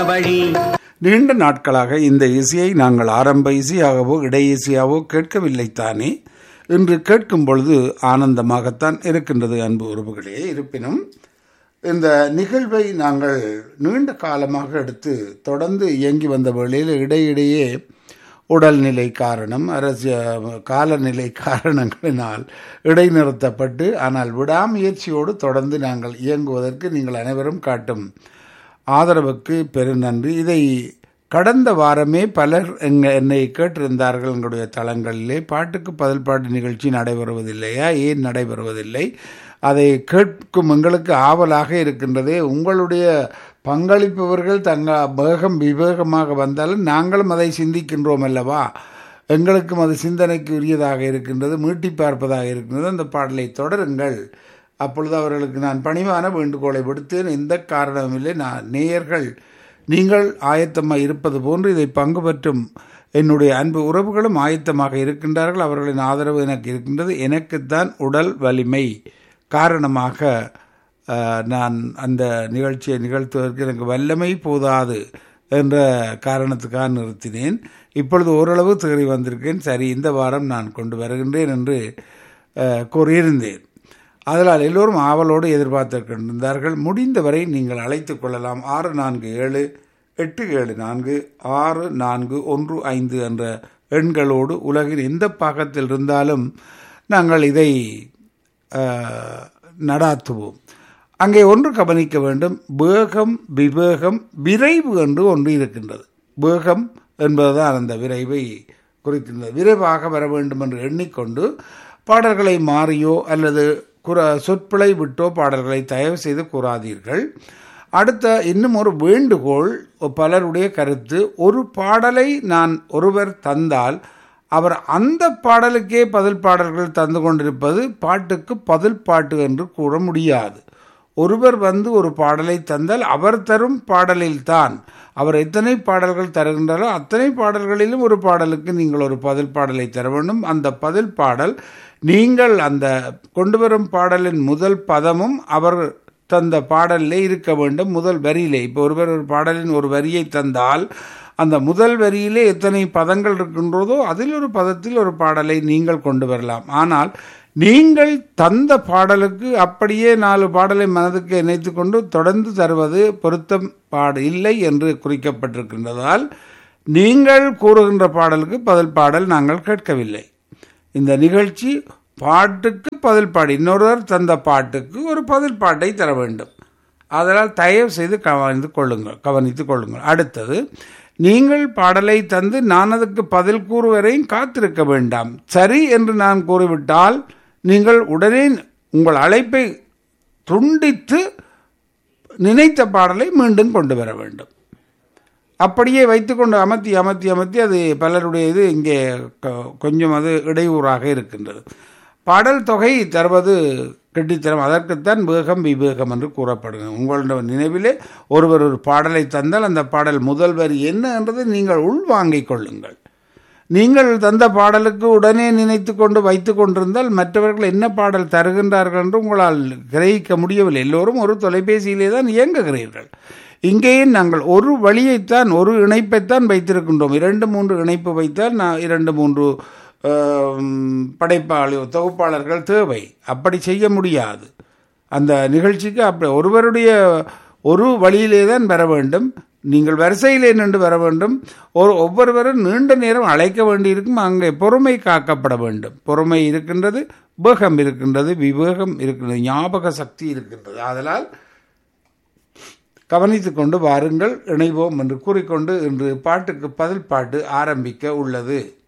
வழி நீண்ட நாட்களாக இந்த இசையை நாங்கள் ஆரம்ப இசையாகவோ இடை இசையாகவோ கேட்கவில்லை தானே இன்று கேட்கும் பொழுது ஆனந்தமாகத்தான் இருக்கின்றது அன்பு உறவுகளே இருப்பினும் இந்த நிகழ்வை நாங்கள் நீண்ட காலமாக எடுத்து தொடர்ந்து இயங்கி வந்த வேளையில் இடையிடையே உடல்நிலை காரணம் அரசியல் காலநிலை காரணங்களினால் இடைநிறுத்தப்பட்டு ஆனால் விடாமுயற்சியோடு தொடர்ந்து நாங்கள் இயங்குவதற்கு நீங்கள் அனைவரும் காட்டும் ஆதரவுக்கு பெருநன்றி இதை கடந்த வாரமே பலர் எங்க என்னை கேட்டிருந்தார்கள் எங்களுடைய தளங்களிலே பாட்டுக்கு பதில் பாட்டு நிகழ்ச்சி நடைபெறுவதில்லையா ஏன் நடைபெறுவதில்லை அதை கேட்கும் எங்களுக்கு ஆவலாக இருக்கின்றதே உங்களுடைய பங்களிப்பவர்கள் தங்க வேகம் விவேகமாக வந்தாலும் நாங்களும் அதை சிந்திக்கின்றோம் அல்லவா எங்களுக்கும் அது சிந்தனைக்கு உரியதாக இருக்கின்றது மீட்டி பார்ப்பதாக இருக்கின்றது அந்த பாடலை தொடருங்கள் அப்பொழுது அவர்களுக்கு நான் பணிவான வேண்டுகோளை விடுத்தேன் எந்த காரணமும் இல்லை நான் நேயர்கள் நீங்கள் ஆயத்தமாக இருப்பது போன்று இதை பங்கு பெற்றும் என்னுடைய அன்பு உறவுகளும் ஆயத்தமாக இருக்கின்றார்கள் அவர்களின் ஆதரவு எனக்கு இருக்கின்றது எனக்குத்தான் உடல் வலிமை காரணமாக அஹ், நான் அந்த நிகழ்ச்சியை நிகழ்த்துவதற்கு எனக்கு வல்லமை போதாது என்ற காரணத்துக்காக நிறுத்தினேன் இப்பொழுது ஓரளவு தேறி வந்திருக்கேன் சரி இந்த வாரம் நான் கொண்டு வருகின்றேன் என்று அஹ், கூறியிருந்தேன் அதனால் எல்லோரும் ஆவலோடு எதிர்பார்த்திருக்கின்றார்கள் முடிந்தவரை நீங்கள் அழைத்துக் கொள்ளலாம் ஆறு நான்கு ஏழு எட்டு ஏழு நான்கு ஆறு நான்கு ஒன்று ஐந்து என்ற எண்களோடு உலகின் எந்த பாகத்தில் இருந்தாலும் நாங்கள் இதை அஹ், நடாத்துவோம் அங்கே ஒன்று கவனிக்க வேண்டும் வேகம் விவேகம் விரைவு என்று ஒன்று இருக்கின்றது வேகம் என்பதுதான் அந்த விரைவை குறிக்கின்றது விரைவாக வர வேண்டும் என்று எண்ணிக்கொண்டு பாடல்களை மாறியோ அல்லது குற சொற்பிழை விட்டோ பாடல்களை தயவு செய்து கூறாதீர்கள் அடுத்த இன்னும் ஒரு வேண்டுகோள் பலருடைய கருத்து ஒரு பாடலை நான் ஒருவர் தந்தால் அவர் அந்த பாடலுக்கே பதில் பாடல்கள் தந்து கொண்டிருப்பது பாட்டுக்கு பதில் பாட்டு என்று கூற முடியாது ஒருவர் வந்து ஒரு பாடலை தந்தால் அவர் தரும் பாடலில்தான் அவர் எத்தனை பாடல்கள் தருகின்றாரோ அத்தனை பாடல்களிலும் ஒரு பாடலுக்கு நீங்கள் ஒரு பதில் பாடலை தர வேண்டும் அந்த பதில் பாடல் நீங்கள் அந்த கொண்டு வரும் பாடலின் முதல் பதமும் அவர் தந்த பாடலிலே இருக்க வேண்டும் முதல் வரியிலே இப்போ ஒருவர் ஒரு பாடலின் ஒரு வரியை தந்தால் அந்த முதல் வரியிலே எத்தனை பதங்கள் இருக்கின்றதோ அதில் ஒரு பதத்தில் ஒரு பாடலை நீங்கள் கொண்டு வரலாம் ஆனால் நீங்கள் தந்த பாடலுக்கு அப்படியே நாலு பாடலை மனதுக்கு இணைத்து கொண்டு தொடர்ந்து தருவது பொருத்தம் பாடு இல்லை என்று குறிக்கப்பட்டிருக்கின்றதால் நீங்கள் கூறுகின்ற பாடலுக்கு பதில் பாடல் நாங்கள் கேட்கவில்லை இந்த நிகழ்ச்சி பாட்டுக்கு பதில் பாடு இன்னொருவர் தந்த பாட்டுக்கு ஒரு பதில் பாட்டை தர வேண்டும் அதனால் தயவு செய்து கவனித்து கொள்ளுங்கள் கவனித்துக் கொள்ளுங்கள் அடுத்தது நீங்கள் பாடலை தந்து நான் அதுக்கு பதில் கூறுவரையும் காத்திருக்க வேண்டாம் சரி என்று நான் கூறிவிட்டால் நீங்கள் உடனே உங்கள் அழைப்பை துண்டித்து நினைத்த பாடலை மீண்டும் கொண்டு வர வேண்டும் அப்படியே வைத்துக்கொண்டு அமர்த்தி அமர்த்தி அமர்த்தி அது பலருடைய இது இங்கே கொ- கொஞ்சம் அது இடையூறாக இருக்கின்றது பாடல் தொகை தருவது கெட்டித்தரம் அதற்குத்தான் வேகம் விவேகம் என்று கூறப்படுங்க உங்களுடைய நினைவிலே ஒருவர் ஒரு பாடலை தந்தால் அந்த பாடல் முதல் வரி என்ன என்றதை நீங்கள் உள்வாங்கிக் கொள்ளுங்கள் நீங்கள் தந்த பாடலுக்கு உடனே நினைத்து கொண்டு வைத்து கொண்டிருந்தால் மற்றவர்கள் என்ன பாடல் தருகின்றார்கள் என்று உங்களால் கிரகிக்க முடியவில்லை எல்லோரும் ஒரு தொலைபேசியிலே தான் இயங்குகிறீர்கள் இங்கேயும் நாங்கள் ஒரு வழியைத்தான் ஒரு இணைப்பைத்தான் வைத்திருக்கின்றோம் இரண்டு மூன்று இணைப்பு வைத்தால் நான் இரண்டு மூன்று ஆம், படைப்பாளி தொகுப்பாளர்கள் தேவை அப்படி செய்ய முடியாது அந்த நிகழ்ச்சிக்கு அப்படி ஒருவருடைய ஒரு வழியிலே தான் வர வேண்டும் நீங்கள் வரிசையிலே நின்று வர வேண்டும் ஒரு ஒவ்வொருவரும் நீண்ட நேரம் அழைக்க வேண்டியிருக்கும் அங்கே பொறுமை காக்கப்பட வேண்டும் பொறுமை இருக்கின்றது வேகம் இருக்கின்றது விவேகம் இருக்கின்றது ஞாபக சக்தி இருக்கின்றது அதனால் கவனித்துக் கொண்டு வாருங்கள் இணைவோம் என்று கூறிக்கொண்டு இன்று பாட்டுக்கு பதில் பாட்டு ஆரம்பிக்க உள்ளது